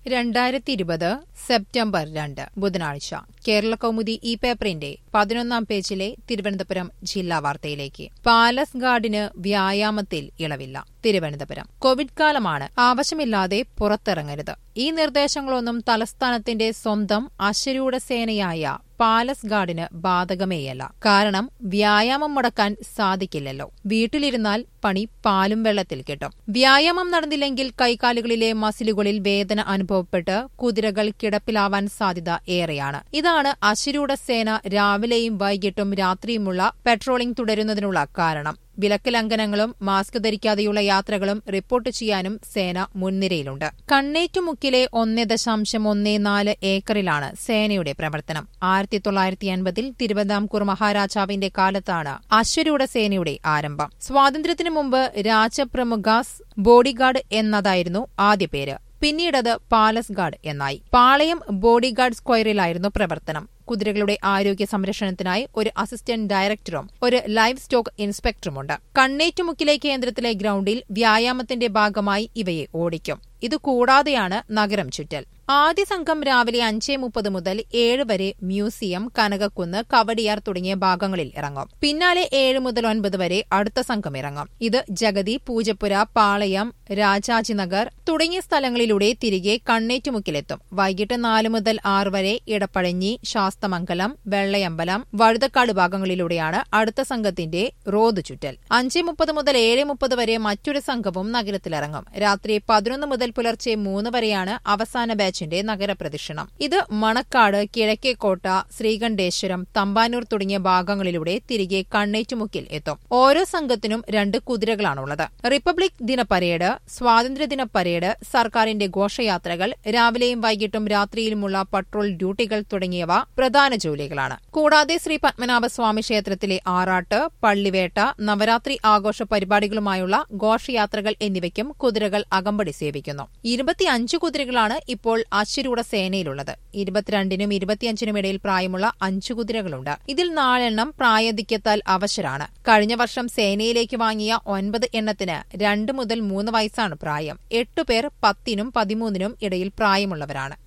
രണ്ടായിരത്തി ഇരുപത് സെപ്റ്റംബർ രണ്ട് ബുധനാഴ്ച കേരള കൗമുദി ഈ പേപ്പറിന്റെ പതിനൊന്നാം പേജിലെ തിരുവനന്തപുരം ജില്ലാ വാർത്തയിലേക്ക് പാലസ് ഗാർഡിന് വ്യായാമത്തിൽ ഇളവില്ല തിരുവനന്തപുരം കോവിഡ് കാലമാണ് ആവശ്യമില്ലാതെ പുറത്തിറങ്ങരുത് ഈ നിർദ്ദേശങ്ങളൊന്നും തലസ്ഥാനത്തിന്റെ സ്വന്തം അശരൂഢ സേനയായ പാലസ് ഗാർഡിന് ബാധകമേയല്ല കാരണം വ്യായാമം മുടക്കാൻ സാധിക്കില്ലല്ലോ വീട്ടിലിരുന്നാൽ പണി പാലും വെള്ളത്തിൽ കിട്ടും വ്യായാമം നടന്നില്ലെങ്കിൽ കൈകാലുകളിലെ മസിലുകളിൽ വേദന അനുഭവപ്പെട്ട് കുതിരകൾ കിടപ്പിലാവാൻ സാധ്യത ഏറെയാണ് ഇതാണ് അശിരൂഢ സേന രാവിലെയും വൈകിട്ടും രാത്രിയുമുള്ള പെട്രോളിംഗ് തുടരുന്നതിനുള്ള കാരണം വിലക്ക് ലംഘനങ്ങളും മാസ്ക് ധരിക്കാതെയുള്ള യാത്രകളും റിപ്പോർട്ട് ചെയ്യാനും സേന മുൻനിരയിലുണ്ട് കണ്ണേറ്റുമുക്കിലെ ഒന്ന് ദശാംശം ഒന്ന് നാല് ഏക്കറിലാണ് സേനയുടെ പ്രവർത്തനം ആയിരത്തി തൊള്ളായിരത്തി അൻപതിൽ തിരുവിതാംകൂർ മഹാരാജാവിന്റെ കാലത്താണ് അശ്വരൂഢ സേനയുടെ ആരംഭം സ്വാതന്ത്ര്യത്തിനു മുമ്പ് രാജപ്രമുഖാസ് ബോഡിഗാർഡ് എന്നതായിരുന്നു ആദ്യ പേര് പിന്നീടത് പാലസ് ഗാർഡ് എന്നായി പാളയം ബോഡിഗാർഡ് സ്ക്വയറിലായിരുന്നു പ്രവർത്തനം കുതിരകളുടെ ആരോഗ്യ സംരക്ഷണത്തിനായി ഒരു അസിസ്റ്റന്റ് ഡയറക്ടറും ഒരു ലൈവ് സ്റ്റോക്ക് ഇൻസ്പെക്ടറുമുണ്ട് കണ്ണേറ്റുമുക്കിലെ കേന്ദ്രത്തിലെ ഗ്രൌണ്ടിൽ വ്യായാമത്തിന്റെ ഭാഗമായി ഇവയെ ഓടിക്കും ഇതുകൂടാതെയാണ് നഗരം ചുറ്റൽ ആദ്യ സംഘം രാവിലെ അഞ്ചേ മുപ്പത് മുതൽ ഏഴ് വരെ മ്യൂസിയം കനകക്കുന്ന് കവടിയാർ തുടങ്ങിയ ഭാഗങ്ങളിൽ ഇറങ്ങും പിന്നാലെ ഏഴ് മുതൽ ഒൻപത് വരെ അടുത്ത സംഘം ഇറങ്ങും ഇത് ജഗതി പൂജപ്പുര പാളയം രാജാജിനഗർ തുടങ്ങിയ സ്ഥലങ്ങളിലൂടെ തിരികെ കണ്ണേറ്റുമുക്കിലെത്തും വൈകിട്ട് നാല് മുതൽ ആറ് വരെ ഇടപ്പഴഞ്ഞി ശാസ്തമംഗലം വെള്ളയമ്പലം വഴുതക്കാട് ഭാഗങ്ങളിലൂടെയാണ് അടുത്ത സംഘത്തിന്റെ റോഡ് ചുറ്റൽ അഞ്ചേ മുപ്പത് മുതൽ ഏഴ് മുപ്പത് വരെ മറ്റൊരു സംഘവും നഗരത്തിലിറങ്ങും രാത്രി പതിനൊന്ന് മുതൽ പുലർച്ചെ മൂന്ന് വരെയാണ് അവസാന ബാച്ചിന്റെ നഗരപ്രദക്ഷിണം ഇത് മണക്കാട് കിഴക്കേക്കോട്ട ശ്രീകണ്ഠേശ്വരം തമ്പാനൂർ തുടങ്ങിയ ഭാഗങ്ങളിലൂടെ തിരികെ കണ്ണേറ്റുമുക്കിൽ എത്തും ഓരോ സംഘത്തിനും രണ്ട് കുതിരകളാണുള്ളത് റിപ്പബ്ലിക് ദിന പരേഡ് സ്വാതന്ത്ര്യദിന പരേഡ് സർക്കാരിന്റെ ഘോഷയാത്രകൾ രാവിലെയും വൈകിട്ടും രാത്രിയിലുമുള്ള പട്രോൾ ഡ്യൂട്ടികൾ തുടങ്ങിയവ പ്രധാന ജോലികളാണ് കൂടാതെ ശ്രീ പത്മനാഭസ്വാമി ക്ഷേത്രത്തിലെ ആറാട്ട് പള്ളിവേട്ട നവരാത്രി ആഘോഷ പരിപാടികളുമായുള്ള ഘോഷയാത്രകൾ എന്നിവയ്ക്കും കുതിരകൾ അകമ്പടി സേവിക്കുന്നു ഇരുപത്തിയഞ്ച് കുതിരകളാണ് ഇപ്പോൾ അശ്വരൂഢ സേനയിലുള്ളത് ഇരുപത്തിരണ്ടിനും ഇരുപത്തിയഞ്ചിനും ഇടയിൽ പ്രായമുള്ള അഞ്ചു കുതിരകളുണ്ട് ഇതിൽ നാലെണ്ണം പ്രായാധിക്യത്താൽ അവശരാണ് കഴിഞ്ഞ വർഷം സേനയിലേക്ക് വാങ്ങിയ ഒൻപത് എണ്ണത്തിന് രണ്ട് മുതൽ മൂന്ന് വയസ്സാണ് പ്രായം എട്ടുപേർ പത്തിനും പതിമൂന്നിനും ഇടയിൽ പ്രായമുള്ളവരാണ്